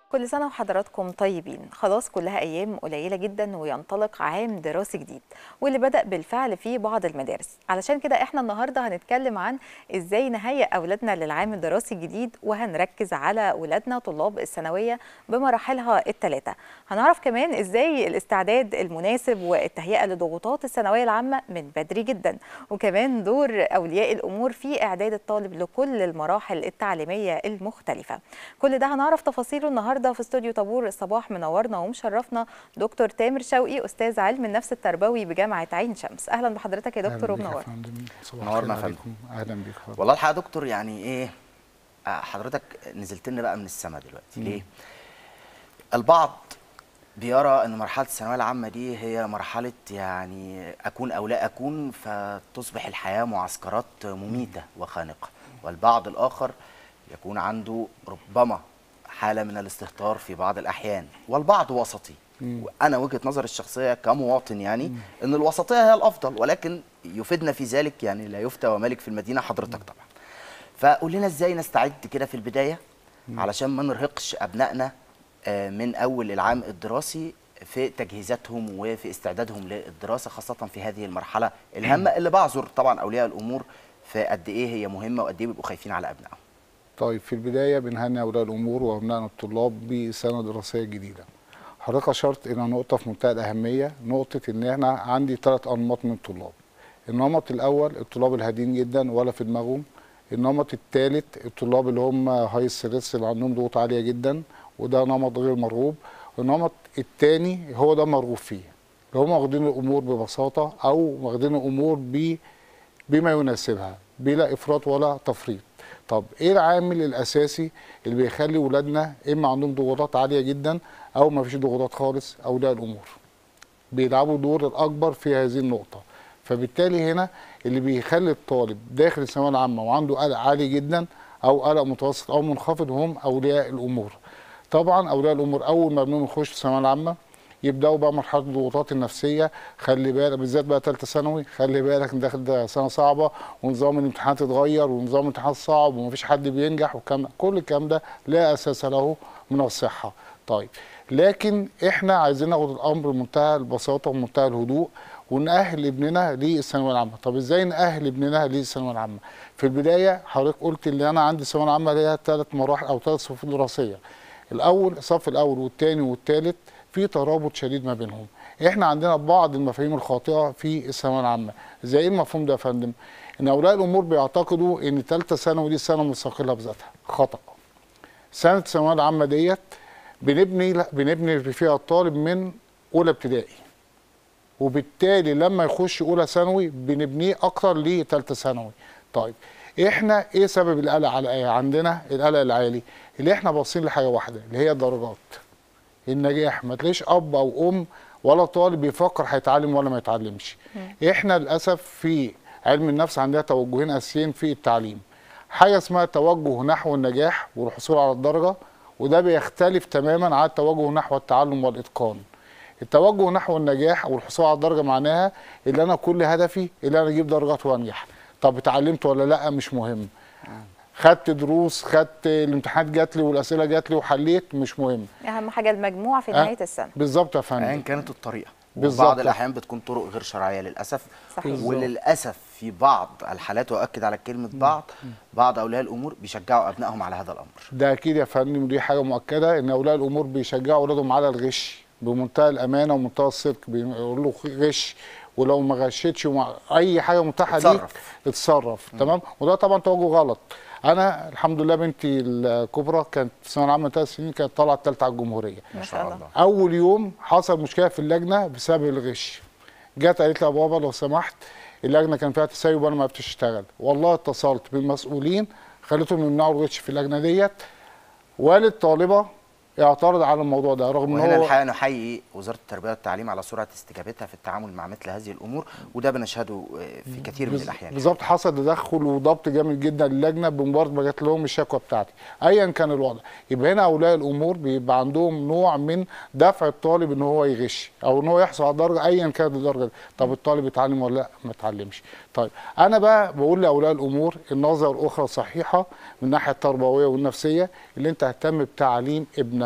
كل سنة وحضراتكم طيبين خلاص كلها أيام قليلة جدا وينطلق عام دراسي جديد واللي بدأ بالفعل في بعض المدارس علشان كده احنا النهاردة هنتكلم عن ازاي نهيئ أولادنا للعام الدراسي الجديد وهنركز على أولادنا طلاب الثانوية بمراحلها الثلاثة هنعرف كمان ازاي الاستعداد المناسب والتهيئة لضغوطات الثانوية العامة من بدري جدا وكمان دور أولياء الأمور في إعداد الطالب لكل المراحل التعليمية المختلفة كل ده هنعرف تفاصيله النهارده في استوديو طابور الصباح منورنا ومشرفنا دكتور تامر شوقي استاذ علم النفس التربوي بجامعه عين شمس اهلا بحضرتك يا دكتور ومنور منورنا يا فندم اهلا بيك والله الحقيقه يا دكتور يعني ايه آه، حضرتك نزلت لنا بقى من السما دلوقتي ليه البعض بيرى ان مرحله الثانويه العامه دي هي مرحله يعني اكون او لا اكون فتصبح الحياه معسكرات مميته وخانقه والبعض الاخر يكون عنده ربما حاله من الاستهتار في بعض الاحيان والبعض وسطي وانا وجهه نظري الشخصيه كمواطن يعني ان الوسطيه هي الافضل ولكن يفيدنا في ذلك يعني لا يفتى ومالك في المدينه حضرتك طبعا فقول لنا ازاي نستعد كده في البدايه علشان ما نرهقش ابنائنا آه، من اول العام الدراسي في تجهيزاتهم وفي استعدادهم للدراسه خاصه في هذه المرحله الهامه اللي بعذر طبعا اولياء الامور في قد ايه هي مهمه وقد ايه بيبقوا خايفين على ابنائهم طيب في البدايه بنهني اولياء الامور وابنائنا الطلاب بسنه دراسيه جديده حضرتك اشرت الى نقطه في منتهى الاهميه نقطه ان احنا عندي ثلاث انماط من الطلاب النمط الاول الطلاب الهادين جدا ولا في دماغهم النمط الثالث الطلاب اللي هم هاي ستريس اللي عندهم ضغوط عاليه جدا وده نمط غير مرغوب والنمط الثاني هو ده مرغوب فيه اللي هم واخدين الامور ببساطه او واخدين الامور ب بما يناسبها بلا افراط ولا تفريط طب ايه العامل الاساسي اللي بيخلي ولادنا اما عندهم ضغوطات عاليه جدا او ما فيش ضغوطات خالص اولياء الامور بيلعبوا دور الاكبر في هذه النقطه فبالتالي هنا اللي بيخلي الطالب داخل الثانويه العامه وعنده قلق عالي جدا او قلق متوسط او منخفض هم اولياء الامور طبعا اولياء الامور اول ما ابنهم يخش في الثانويه العامه يبداوا بقى مرحله الضغوطات النفسيه خلي بالك بالذات بقى ثالثه ثانوي خلي بالك انت داخل ده سنه صعبه ونظام الامتحانات اتغير ونظام الامتحانات صعب ومفيش حد بينجح والكلام كل الكلام ده لا اساس له من الصحه طيب لكن احنا عايزين ناخد الامر بمنتهى البساطه ومنتهى الهدوء ونأهل ابننا للثانويه العامه طب ازاي نأهل ابننا للثانويه العامه في البدايه حضرتك قلت ان انا عندي الثانويه العامه ليها ثلاث مراحل او ثلاث صفوف دراسيه الاول الصف الاول والثاني والثالث في ترابط شديد ما بينهم احنا عندنا بعض المفاهيم الخاطئه في الثانويه العامه زي ايه المفهوم ده يا فندم ان اولياء الامور بيعتقدوا ان ثالثه ثانوي دي سنه مستقله بذاتها خطا سنه الثانويه العامه ديت بنبني بنبني فيها الطالب من اولى ابتدائي وبالتالي لما يخش اولى ثانوي بنبنيه اكتر لثالثه ثانوي طيب احنا ايه سبب القلق على عندنا القلق العالي اللي احنا باصين لحاجه واحده اللي هي الدرجات النجاح ما تلاقيش اب او ام ولا طالب بيفكر هيتعلم ولا ما يتعلمش احنا للاسف في علم النفس عندنا توجهين اساسيين في التعليم حاجه اسمها توجه نحو النجاح والحصول على الدرجه وده بيختلف تماما عن التوجه نحو التعلم والاتقان التوجه نحو النجاح والحصول على الدرجه معناها ان انا كل هدفي ان انا اجيب درجات وانجح طب اتعلمت ولا لا مش مهم خدت دروس خدت الامتحانات جات لي والاسئله جات لي وحليت مش مهم اهم حاجه المجموع في نهايه السنه بالظبط يا ايا فندم كانت الطريقه بالظبط. وبعض الاحيان بتكون طرق غير شرعيه للاسف صحيح. وللاسف في بعض الحالات واؤكد على كلمه بعض بعض اولياء الامور بيشجعوا ابنائهم على هذا الامر ده اكيد يا فندم ودي حاجه مؤكده ان اولياء الامور بيشجعوا اولادهم على الغش بمنتهى الامانه ومنتهى الصدق بيقولوا له غش ولو ما غشتش وما اي حاجه متاحه ليك اتصرف. اتصرف تمام وده طبعا توجه غلط انا الحمد لله بنتي الكبرى كانت في الثانويه العامه ثلاث سنين كانت طالعه الثالثه على الجمهوريه ما شاء الله اول يوم حصل مشكله في اللجنه بسبب الغش جت قالت لي يا بابا لو سمحت اللجنه كان فيها تسيب وانا ما عرفتش اشتغل والله اتصلت بالمسؤولين خليتهم يمنعوا الغش في اللجنه ديت والد طالبه اعترض على الموضوع ده رغم ان وهنا هو الحقيقه نحيي وزاره التربيه والتعليم على سرعه استجابتها في التعامل مع مثل هذه الامور وده بنشهده آه، في كثير من بز- الاحيان بالظبط حصل تدخل وضبط جامد جدا للجنه بمجرد ما جات لهم الشكوى بتاعتي ايا كان الوضع يبقى هنا اولياء الامور بيبقى عندهم نوع من دفع الطالب ان هو يغش او ان هو يحصل على درجه ايا كانت الدرجه دي. طب الطالب يتعلم ولا لا ما اتعلمش طيب انا بقى بقول لاولياء الامور النظره الاخرى صحيحه من الناحيه التربويه والنفسيه اللي انت اهتم بتعليم ابنك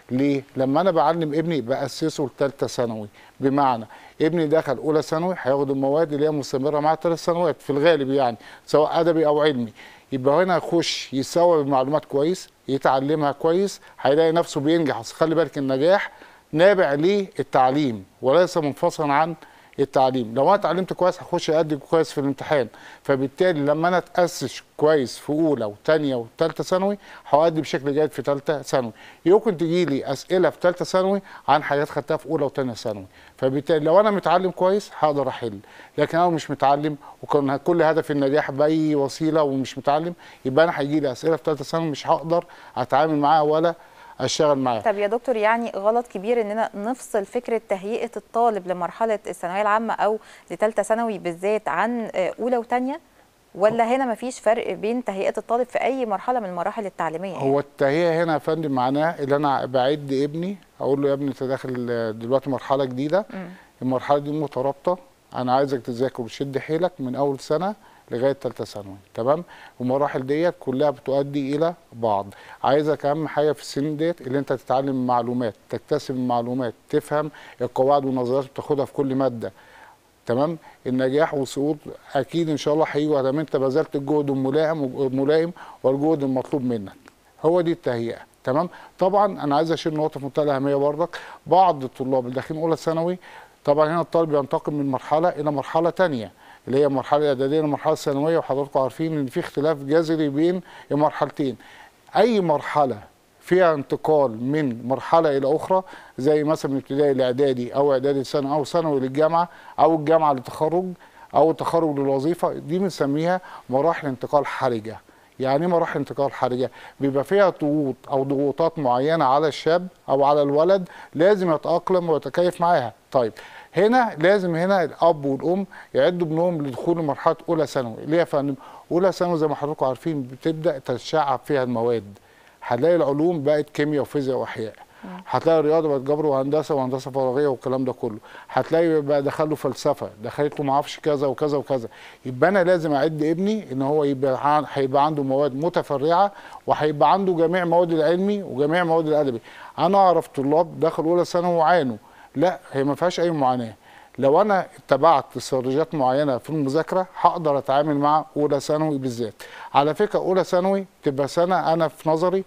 ليه لما انا بعلم ابني باسسه لثالثه ثانوي بمعنى ابني دخل اولى ثانوي هياخد المواد اللي هي مستمره معاه ثلاث سنوات في الغالب يعني سواء ادبي او علمي يبقى هنا يخش يستوعب المعلومات كويس يتعلمها كويس هيلاقي نفسه بينجح اصل خلي بالك النجاح نابع للتعليم وليس منفصلا عن التعليم لو انا اتعلمت كويس هخش ادي كويس في الامتحان فبالتالي لما انا اتاسس كويس في اولى وثانيه وثالثه ثانوي هادي بشكل جيد في ثالثه ثانوي يمكن تجي لي اسئله في ثالثه ثانوي عن حاجات خدتها في اولى وثانيه ثانوي فبالتالي لو انا متعلم كويس هقدر احل لكن انا مش متعلم وكان كل هدف النجاح باي وسيله ومش متعلم يبقى انا هيجي لي اسئله في ثالثه ثانوي مش هقدر اتعامل معاها ولا اشتغل معاها طب يا دكتور يعني غلط كبير اننا نفصل فكره تهيئه الطالب لمرحله الثانويه العامه او لثالثه ثانوي بالذات عن آه، اولى وثانيه ولا هنا مفيش فرق بين تهيئه الطالب في اي مرحله من المراحل التعليميه هو التهيئه هنا يا فندم معناه اللي انا بعد ابني اقول له يا ابني انت داخل دلوقتي مرحله جديده المرحله دي مترابطه انا عايزك تذاكر وتشد حيلك من اول سنه لغايه ثالثه ثانوي تمام والمراحل ديت كلها بتؤدي الى بعض عايزك اهم حاجه في السنين ديت اللي انت تتعلم معلومات تكتسب المعلومات تفهم القواعد والنظريات بتاخدها في كل ماده تمام النجاح والسقوط اكيد ان شاء الله هيجوا ادام انت بذلت الجهد الملائم الملائم والجهد المطلوب منك هو دي التهيئه تمام طبعا انا عايز اشير نقطه في منتهى الاهميه برضك بعض الطلاب اللي داخلين اولى ثانوي طبعا هنا الطالب ينتقل من مرحله الى مرحله ثانيه اللي هي المرحله الاعداديه للمرحله الثانويه وحضراتكم عارفين ان في اختلاف جذري بين المرحلتين اي مرحله فيها انتقال من مرحله الى اخرى زي مثلا من ابتدائي لاعدادي او اعدادي لثانوي او ثانوي للجامعه او الجامعه للتخرج او التخرج للوظيفه دي بنسميها مراحل انتقال حرجه يعني ايه مراحل انتقال حرجه بيبقى فيها ضغوط او ضغوطات معينه على الشاب او على الولد لازم يتاقلم ويتكيف معاها طيب هنا لازم هنا الاب والام يعدوا ابنهم لدخول مرحله اولى ثانوي ليه يا فندم اولى ثانوي زي ما حضراتكم عارفين بتبدا تتشعب فيها المواد هتلاقي العلوم بقت كيمياء وفيزياء واحياء هتلاقي الرياضه بقت جبر وهندسه وهندسه فراغيه والكلام ده كله هتلاقي بقى دخله فلسفه دخلت له ما اعرفش كذا وكذا وكذا يبقى انا لازم اعد ابني ان هو يبقى عن- هيبقى عنده مواد متفرعه وهيبقى عنده جميع مواد العلمي وجميع مواد الادبي انا اعرف طلاب دخلوا اولى ثانوي وعانوا لا هي ما فيهاش اي معاناه لو انا اتبعت استراتيجيات معينه في المذاكره هقدر اتعامل مع اولى ثانوي بالذات على فكره اولى ثانوي تبقى سنه انا في نظري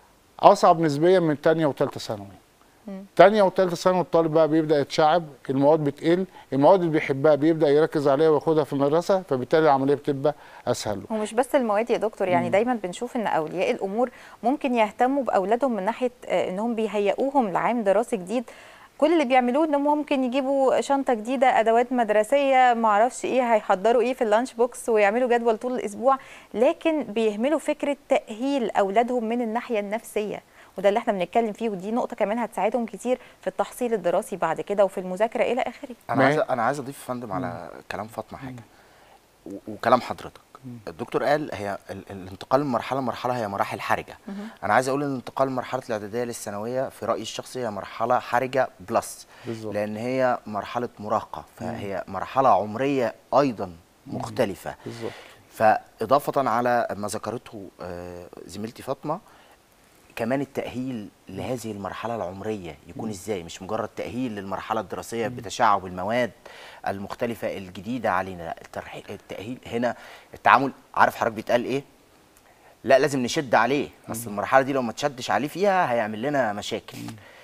اصعب نسبيا من ثانيه وثالثه ثانوي تانية وثالثه ثانوي الطالب بقى بيبدا يتشعب المواد بتقل المواد اللي بيحبها بيبدا يركز عليها وياخدها في المدرسه فبالتالي العمليه بتبقى اسهل له ومش بس المواد يا دكتور يعني دايما بنشوف ان اولياء الامور ممكن يهتموا باولادهم من ناحيه آه، انهم بيهيئوهم لعام دراسي جديد كل اللي بيعملوه انهم ممكن يجيبوا شنطه جديده ادوات مدرسيه ما اعرفش ايه هيحضروا ايه في اللانش بوكس ويعملوا جدول طول الاسبوع لكن بيهملوا فكره تاهيل اولادهم من الناحيه النفسيه وده اللي احنا بنتكلم فيه ودي نقطه كمان هتساعدهم كتير في التحصيل الدراسي بعد كده وفي المذاكره الى اخره انا ما عايز هي- انا عايز اضيف يا فندم على كلام فاطمه حاجه و- وكلام حضرتك الدكتور قال هي ال- الانتقال من مرحله لمرحله هي مراحل حرجه انا عايز اقول ان الانتقال من مرحله الاعداديه للثانويه في رايي الشخصي هي مرحله حرجه بلس بالظبط. لان هي مرحله مراهقه فهي مرحله عمريه ايضا مختلفه بالظبط فاضافه على ما ذكرته آه، زميلتي فاطمه كمان التأهيل لهذه المرحلة العمرية يكون ازاي مش مجرد تأهيل للمرحلة الدراسية بتشعب المواد المختلفة الجديدة علينا لا الترحي- التأهيل هنا التعامل عارف حضرتك بيتقال ايه لا لازم نشد عليه اصل المرحلة دي لو ما تشدش عليه فيها هيعمل لنا مشاكل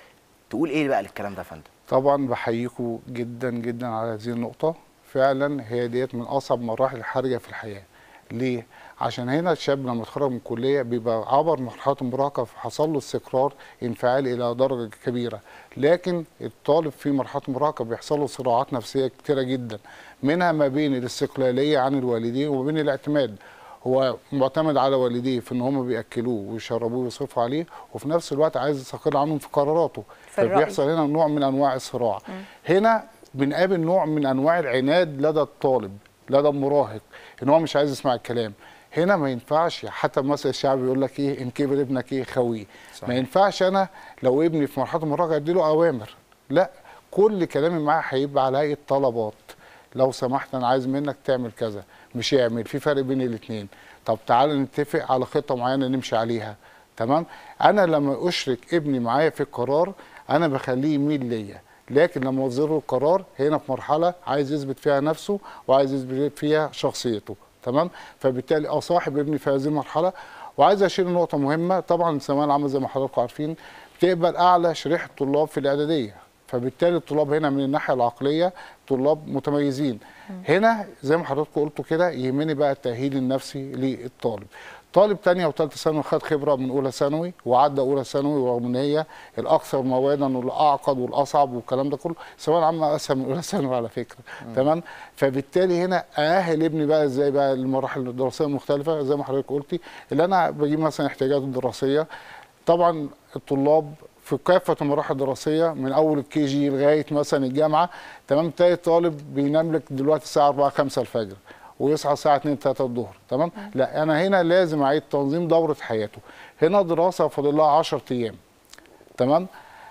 تقول ايه بقى للكلام ده يا فندم طبعا بحييكم جدا جدا على هذه النقطة فعلا هي ديت من أصعب مراحل الحرجة في الحياة ليه؟ عشان هنا الشاب لما يتخرج من الكلية بيبقى عبر مرحلة المراهقة فحصل له استقرار انفعالي إلى درجة كبيرة لكن الطالب في مرحلة المراهقة بيحصل له صراعات نفسية كتيرة جدا منها ما بين الاستقلالية عن الوالدين وما بين الاعتماد هو معتمد على والديه في ان هم بياكلوه ويشربوه ويصرفوا عليه وفي نفس الوقت عايز يستقل عنهم في قراراته في الرأي. فبيحصل هنا نوع من انواع الصراع هنا بنقابل نوع من انواع العناد لدى الطالب لدى المراهق ان هو مش عايز يسمع الكلام هنا ما ينفعش حتى مثل الشعب يقول لك ايه ان كبر ابنك ايه خويه صحيح. ما ينفعش انا لو ابني في مرحله المراهقه اديله اوامر لا كل كلامي معاه هيبقى على هيئه طلبات لو سمحت انا عايز منك تعمل كذا مش يعمل في فرق بين الاثنين طب تعالى نتفق على خطه معينه نمشي عليها تمام انا لما اشرك ابني معايا في القرار انا بخليه يميل ليا لكن لما اوزر له القرار هنا في مرحله عايز يثبت فيها نفسه وعايز يثبت فيها شخصيته تمام فبالتالي اصاحب ابني في هذه المرحله وعايز اشير نقطه مهمه طبعا الثانويه العامه زي ما حضراتكم عارفين بتقبل اعلى شريحه طلاب في الاعداديه فبالتالي الطلاب هنا من الناحيه العقليه طلاب متميزين هنا زي ما حضراتكم قلتوا كده يهمني بقى التاهيل النفسي للطالب طالب تانية وثالثة ثانوي خد خبرة من أولى ثانوي وعدى أولى ثانوي رغم إن هي الأكثر مواد والأعقد والأصعب والكلام ده كله الثانوية العامة أسهل من أولى ثانوي على فكرة تمام فبالتالي هنا أأهل ابني بقى إزاي بقى المراحل الدراسية المختلفة زي ما حضرتك قلتي اللي أنا بجيب مثلا احتياجاته الدراسية طبعا الطلاب في كافة المراحل الدراسية من أول الكي جي لغاية مثلا الجامعة تمام تلاقي طالب بينام لك دلوقتي الساعة 4 5 الفجر ويصحى الساعة 2 3 الظهر تمام لا أنا هنا لازم أعيد تنظيم دورة حياته هنا دراسة فاضل لها 10 أيام تمام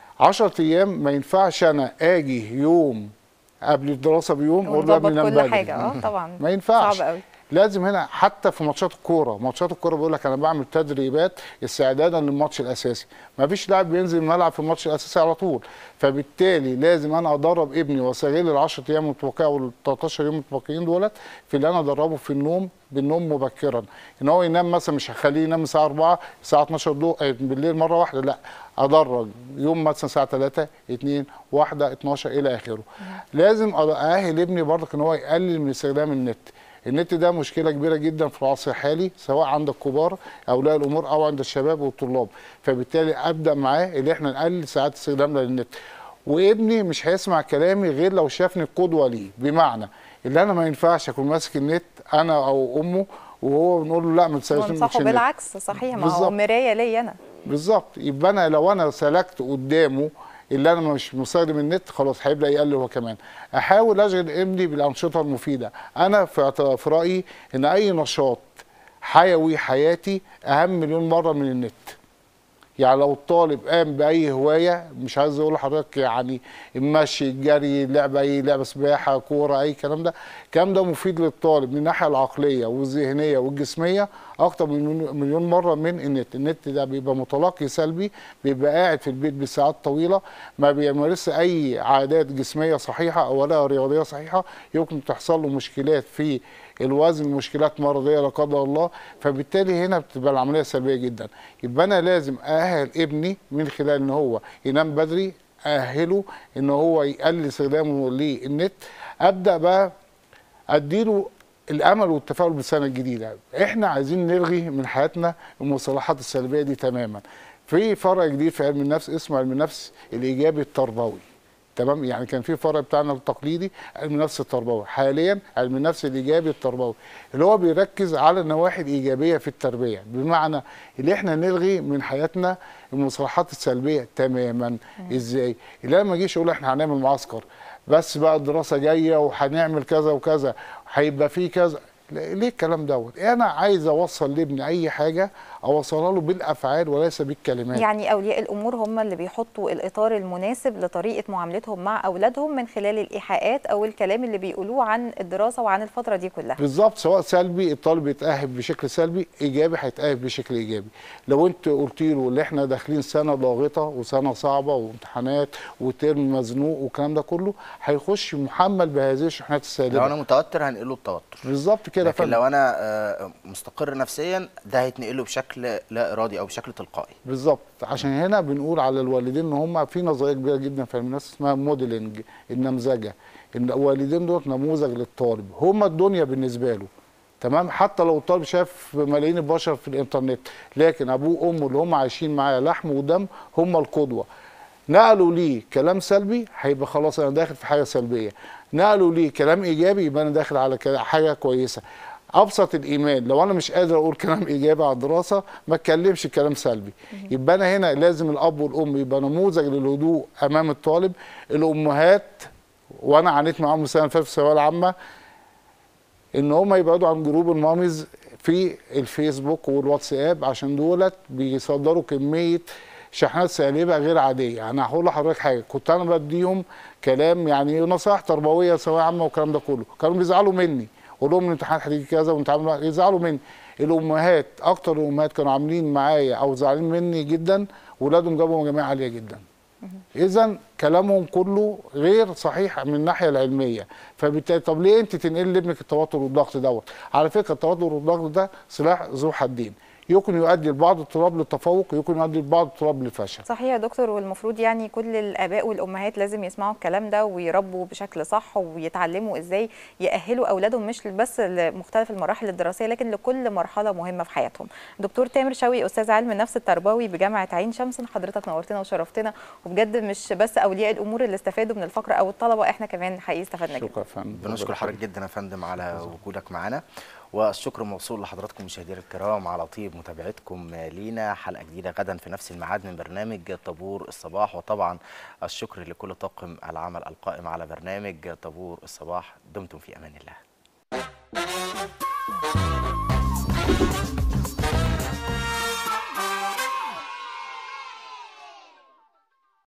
10 أيام ما ينفعش أنا أجي يوم قبل الدراسة بيوم أقول له يا ابني ونظبط نام كل بدري. حاجه اه طبعا ما ينفعش صعب قوي لازم هنا حتى في ماتشات الكوره ماتشات الكوره بيقول لك انا بعمل تدريبات استعدادا للماتش الاساسي ما فيش لاعب بينزل الملعب في الماتش الاساسي على طول فبالتالي لازم انا ادرب ابني واستغل ال 10 ايام المتبقيه او ال 13 يوم المتبقيين دولت في اللي انا ادربه في النوم بالنوم مبكرا ان هو ينام مثلا مش هخليه ينام الساعه 4 الساعه 12 دو... آه، بالليل مره واحده لا ادرج يوم مثلا الساعه 3 2 1 12 الى اخره لازم ااهل ابني برضك ان هو يقلل من استخدام النت النت ده مشكله كبيره جدا في العصر الحالي سواء عند الكبار اولياء الامور او عند الشباب والطلاب فبالتالي ابدا معاه اللي احنا نقلل ساعات استخدامنا للنت وابني مش هيسمع كلامي غير لو شافني قدوه ليه بمعنى اللي انا ما ينفعش اكون ماسك النت انا او امه وهو بنقول له لا ما تسويش وانصحه بالعكس صحيح ما هو بالظبط. مرايه ليا انا بالظبط يبقى انا لو انا سلكت قدامه اللي انا مش مستخدم النت خلاص هيبدا يقلل هو كمان احاول اشغل ابني بالانشطه المفيده انا في اعت- في رايي ان اي نشاط حيوي حياتي اهم مليون مره من النت يعني لو الطالب قام باي هوايه مش عايز اقول لحضرتك يعني المشي الجري لعبه اي لعبه سباحه كوره اي كلام ده الكلام ده مفيد للطالب من الناحيه العقليه والذهنيه والجسميه اكتر من مليون- مليون مره من النت النت ده بيبقى متلقي سلبي بيبقى قاعد في البيت بساعات طويله ما بيمارسش اي عادات جسميه صحيحه ولا رياضيه صحيحه يمكن تحصل له مشكلات في الوزن مشكلات مرضيه لا قدر الله فبالتالي هنا بتبقى العمليه سلبيه جدا يبقى انا لازم ااهل ابني من خلال ان هو ينام بدري ااهله ان هو يقلل استخدامه للنت ابدا بقى اديله الامل والتفاؤل بالسنه الجديده احنا عايزين نلغي من حياتنا المصطلحات السلبيه دي تماما في فرع جديد في علم النفس اسمه علم النفس الايجابي التربوي تمام يعني كان في فرع بتاعنا التقليدي علم النفس التربوي حاليا علم النفس الايجابي التربوي اللي هو بيركز على النواحي الايجابيه في التربيه بمعنى اللي احنا نلغي من حياتنا المصطلحات السلبيه تماما ازاي اللي انا ما اجيش اقول احنا هنعمل معسكر بس بقى الدراسه جايه وهنعمل كذا وكذا هيبقى في كذا لا- ليه الكلام دوت انا عايز اوصل لابني اي حاجه اوصلها له بالافعال وليس بالكلمات يعني اولياء الامور هم اللي بيحطوا الاطار المناسب لطريقه معاملتهم مع اولادهم من خلال الايحاءات او الكلام اللي بيقولوه عن الدراسه وعن الفتره دي كلها بالظبط سواء سلبي الطالب يتأهب بشكل سلبي ايجابي هيتأهب بشكل ايجابي لو انت قلت له اللي احنا داخلين سنه ضاغطه وسنه صعبه وامتحانات وترم مزنوق والكلام ده كله هيخش محمل بهذه الشحنات لو انا السالبه متوتر هنقله التوتر بالظبط كده لكن فندم. لو انا آه، مستقر نفسيا ده هيتنقله بشكل لا ارادي او بشكل تلقائي بالظبط عشان هنا بنقول على الوالدين ان هم في نظريه كبيره جدا في علم النفس اسمها موديلنج النمذجه ان الوالدين دول نموذج للطالب هم الدنيا بالنسبه له تمام حتى لو الطالب شاف ملايين البشر في الانترنت لكن ابوه وامه اللي هم عايشين معاه لحم ودم هم القدوه نقلوا ليه كلام سلبي هيبقى خلاص انا داخل في حاجه سلبيه نقلوا ليه كلام ايجابي يبقى انا داخل على كلا- حاجه كويسه ابسط الايمان لو انا مش قادر اقول كلام ايجابي على الدراسه ما اتكلمش كلام سلبي يبقى انا هنا لازم الاب والام يبقى نموذج للهدوء امام الطالب الامهات وانا عانيت معاهم السنه اللي فاتت في الثانويه العامه ان هم يبعدوا عن جروب الماميز في الفيسبوك والواتساب عشان دولت بيصدروا كميه شحنات سالبه غير عاديه يعني هقول لحضرتك حاجه كنت انا بديهم كلام يعني نصائح تربويه ثانويه عامه والكلام ده كله كانوا بيزعلوا مني اقول لهم الامتحانات هتيجي كذا ونتعامل معاها يزعلوا مني الامهات اكتر الامهات كانوا عاملين معايا او زعلانين مني جدا ولادهم جابوا مجاميع عاليه جدا اذا كلامهم كله غير صحيح من الناحيه العلميه فبالتالي طب ليه انت تنقل لابنك التوتر والضغط دوت على فكره التوتر والضغط ده سلاح ذو حدين يمكن يؤدي لبعض الطلاب للتفوق يمكن يؤدي لبعض الطلاب للفشل صحيح يا دكتور والمفروض يعني كل الاباء والامهات لازم يسمعوا الكلام ده ويربوا بشكل صح ويتعلموا ازاي يأهلوا اولادهم مش بس لمختلف المراحل الدراسيه لكن لكل مرحله مهمه في حياتهم. دكتور تامر شوقي استاذ علم النفس التربوي بجامعه عين شمس حضرتك نورتنا وشرفتنا وبجد مش بس اولياء الامور اللي استفادوا من الفقره او الطلبه احنا كمان حقيقي استفدنا جدا. شكرا يا فندم بنشكر حضرتك جدا يا فندم على وجودك معنا والشكر موصول لحضراتكم مشاهدينا الكرام على طيب متابعتكم لينا حلقه جديده غدا في نفس الميعاد من برنامج طابور الصباح وطبعا الشكر لكل طاقم العمل القائم على برنامج طابور الصباح دمتم في امان الله